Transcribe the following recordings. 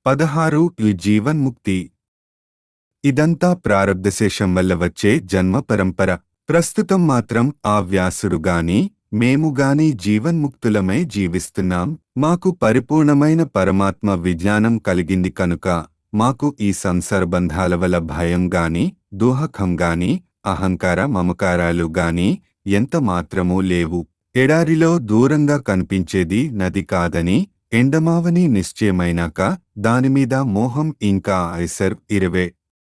పదహారు ఈ జీవన్ముక్తి ఇదంతా ప్రారబ్ధశేషం వల్ల వచ్చే జన్మ పరంపర ప్రస్తుతం మాత్రం ఆ వ్యాసుడు గాని మేము గాని జీవన్ముక్తులమై జీవిస్తున్నాం మాకు పరిపూర్ణమైన పరమాత్మ విజ్ఞానం కలిగింది కనుక మాకు ఈ సంసార బంధాల వల్ల భయం గాని దూహకం గాని అహంకార మమకారాలు గాని ఎంత మాత్రమూ లేవు ఎడారిలో దూరంగా కనిపించేది నది కాదని ఎండమావని నిశ్చయమైనాక దానిమీద మోహం ఇంకా ఐసర్ ఇరవే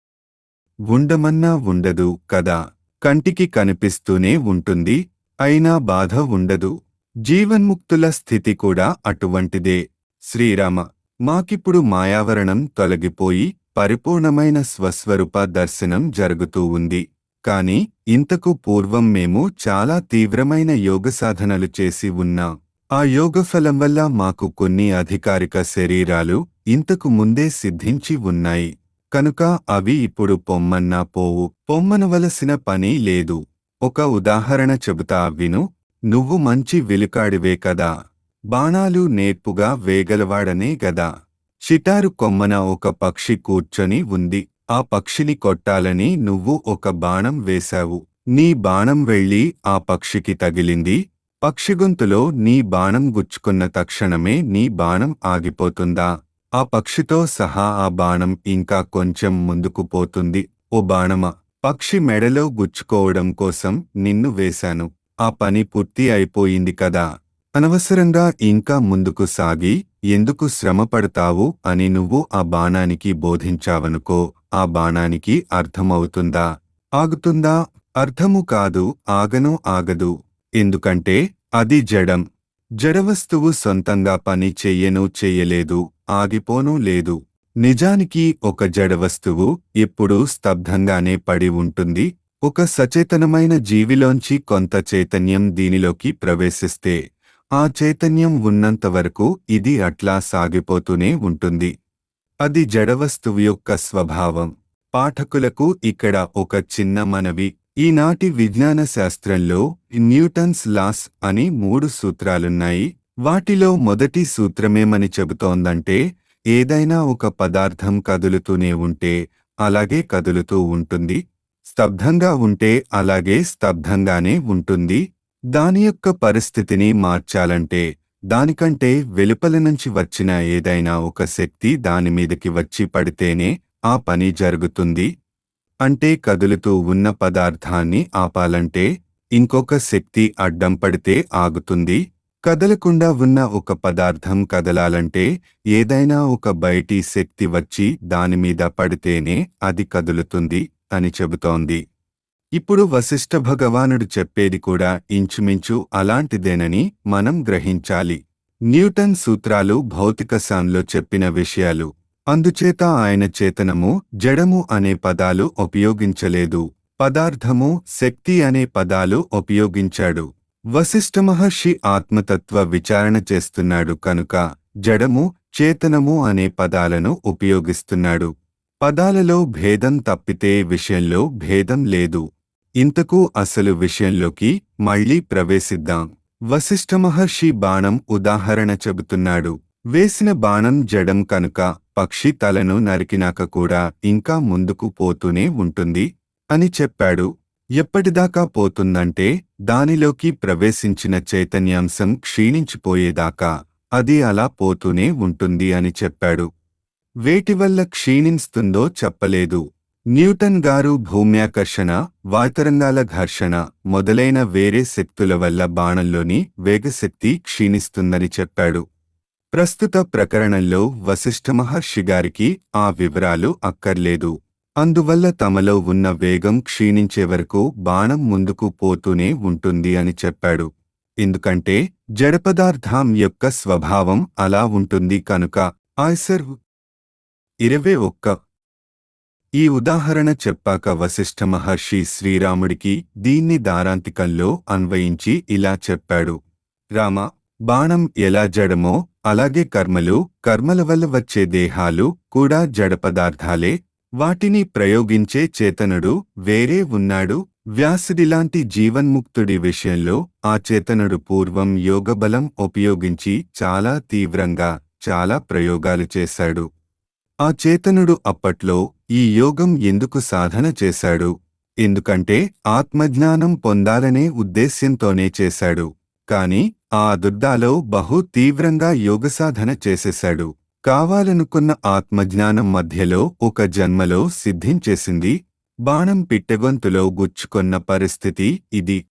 ఉండమన్నా ఉండదు కదా కంటికి కనిపిస్తూనే ఉంటుంది అయినా బాధ ఉండదు జీవన్ముక్తుల స్థితి కూడా అటువంటిదే శ్రీరామ మాకిప్పుడు మాయావరణం తొలగిపోయి పరిపూర్ణమైన స్వస్వరూప దర్శనం జరుగుతూ ఉంది కాని ఇంతకు పూర్వం మేము చాలా తీవ్రమైన యోగ సాధనలు చేసి ఉన్నాం ఆ యోగఫలం వల్ల మాకు కొన్ని అధికారిక శరీరాలు ఇంతకు ముందే సిద్ధించి ఉన్నాయి కనుక అవి ఇప్పుడు పొమ్మన్నా పోవు పొమ్మనవలసిన పని లేదు ఒక ఉదాహరణ చెబుతా విను నువ్వు మంచి విలుకాడివే కదా బాణాలు నేర్పుగా వేగలవాడనే గదా చిటారు కొమ్మన ఒక పక్షి కూర్చొని ఉంది ఆ పక్షిని కొట్టాలని నువ్వు ఒక బాణం వేశావు నీ బాణం వెళ్ళి ఆ పక్షికి తగిలింది పక్షిగొంతులో నీ బాణం గుచ్చుకున్న తక్షణమే నీ బాణం ఆగిపోతుందా ఆ పక్షితో సహా ఆ బాణం ఇంకా కొంచెం ముందుకు పోతుంది ఓ బాణమా పక్షి మెడలో గుచ్చుకోవడం కోసం నిన్ను వేశాను ఆ పని పూర్తి అయిపోయింది కదా అనవసరంగా ఇంకా ముందుకు సాగి ఎందుకు శ్రమపడతావు అని నువ్వు ఆ బాణానికి బోధించావనుకో ఆ బాణానికి అర్థమవుతుందా ఆగుతుందా అర్థము కాదు ఆగను ఆగదు ఎందుకంటే అది జడం జడవస్తువు సొంతంగా పని చెయ్యను చెయ్యలేదు ఆగిపోనూ లేదు నిజానికి ఒక జడవస్తువు ఎప్పుడూ స్తబ్దంగానే పడి ఉంటుంది ఒక సచేతనమైన జీవిలోంచి కొంత చైతన్యం దీనిలోకి ప్రవేశిస్తే ఆ చైతన్యం ఉన్నంతవరకు ఇది అట్లా సాగిపోతూనే ఉంటుంది అది జడవస్తువు యొక్క స్వభావం పాఠకులకు ఇక్కడ ఒక చిన్న మనవి ఈనాటి విజ్ఞాన శాస్త్రంలో న్యూటన్స్ లాస్ అని మూడు సూత్రాలున్నాయి వాటిలో మొదటి సూత్రమేమని చెబుతోందంటే ఏదైనా ఒక పదార్థం కదులుతూనే ఉంటే అలాగే కదులుతూ ఉంటుంది స్తబ్దంగా ఉంటే అలాగే స్తబ్దంగానే ఉంటుంది దాని యొక్క పరిస్థితిని మార్చాలంటే దానికంటే వెలుపల నుంచి వచ్చిన ఏదైనా ఒక శక్తి దానిమీదకి వచ్చి పడితేనే ఆ పని జరుగుతుంది అంటే కదులుతూ ఉన్న పదార్థాన్ని ఆపాలంటే ఇంకొక శక్తి అడ్డం పడితే ఆగుతుంది కదలకుండా ఉన్న ఒక పదార్థం కదలాలంటే ఏదైనా ఒక బయటి శక్తి వచ్చి దానిమీద పడితేనే అది కదులుతుంది అని చెబుతోంది ఇప్పుడు వశిష్ఠ భగవానుడు చెప్పేది కూడా ఇంచుమించు అలాంటిదేనని మనం గ్రహించాలి న్యూటన్ సూత్రాలు భౌతిక సాంలో చెప్పిన విషయాలు అందుచేత ఆయన చేతనము జడము అనే పదాలు ఉపయోగించలేదు పదార్థము శక్తి అనే పదాలు ఉపయోగించాడు వశిష్ఠ మహర్షి ఆత్మతత్వ విచారణ చేస్తున్నాడు కనుక జడము చేతనము అనే పదాలను ఉపయోగిస్తున్నాడు పదాలలో భేదం తప్పితే విషయంలో భేదం లేదు ఇంతకు అసలు విషయంలోకి మళ్ళీ ప్రవేశిద్దాం వశిష్ఠ మహర్షి బాణం ఉదాహరణ చెబుతున్నాడు వేసిన బాణం జడం కనుక పక్షి తలను నరికినాక కూడా ఇంకా ముందుకు పోతూనే ఉంటుంది అని చెప్పాడు ఎప్పటిదాకా పోతుందంటే దానిలోకి ప్రవేశించిన చైతన్యాంశం క్షీణించిపోయేదాకా అది అలా పోతూనే ఉంటుంది అని చెప్పాడు వేటివల్ల క్షీణిస్తుందో చెప్పలేదు న్యూటన్ గారు భూమ్యాకర్షణ వాయుతరంగాల ఘర్షణ మొదలైన వేరే శక్తుల వల్ల బాణంలోని వేగశక్తి క్షీణిస్తుందని చెప్పాడు ప్రస్తుత ప్రకరణంలో వశిష్ఠ మహర్షి గారికి ఆ వివరాలు అక్కర్లేదు అందువల్ల తమలో ఉన్న వేగం క్షీణించే వరకు బాణం ముందుకు పోతూనే ఉంటుంది అని చెప్పాడు ఎందుకంటే జడపదార్థం యొక్క స్వభావం అలా ఉంటుంది కనుక ఆయ్సర్ ఇరవై ఒక్క ఈ ఉదాహరణ చెప్పాక వశిష్ఠ మహర్షి శ్రీరాముడికి దీన్ని దారాంతికంలో అన్వయించి ఇలా చెప్పాడు రామ బాణం ఎలా జడమో అలాగే కర్మలు కర్మల వల్ల వచ్చే దేహాలు కూడా జడ పదార్థాలే వాటిని ప్రయోగించే చేతనుడు వేరే ఉన్నాడు వ్యాసుడిలాంటి జీవన్ముక్తుడి విషయంలో ఆ చేతనుడు పూర్వం యోగబలం ఉపయోగించి చాలా తీవ్రంగా చాలా ప్రయోగాలు చేశాడు ఆ చేతనుడు అప్పట్లో ఈ యోగం ఎందుకు సాధన చేశాడు ఎందుకంటే ఆత్మజ్ఞానం పొందాలనే ఉద్దేశ్యంతోనే చేశాడు కాని ఆ దుర్దాలో బహు తీవ్రంగా యోగసాధన చేసేశాడు కావాలనుకున్న ఆత్మజ్ఞానం మధ్యలో ఒక జన్మలో సిద్ధించేసింది బాణం పిట్టెగొంతులో గుచ్చుకొన్న పరిస్థితి ఇది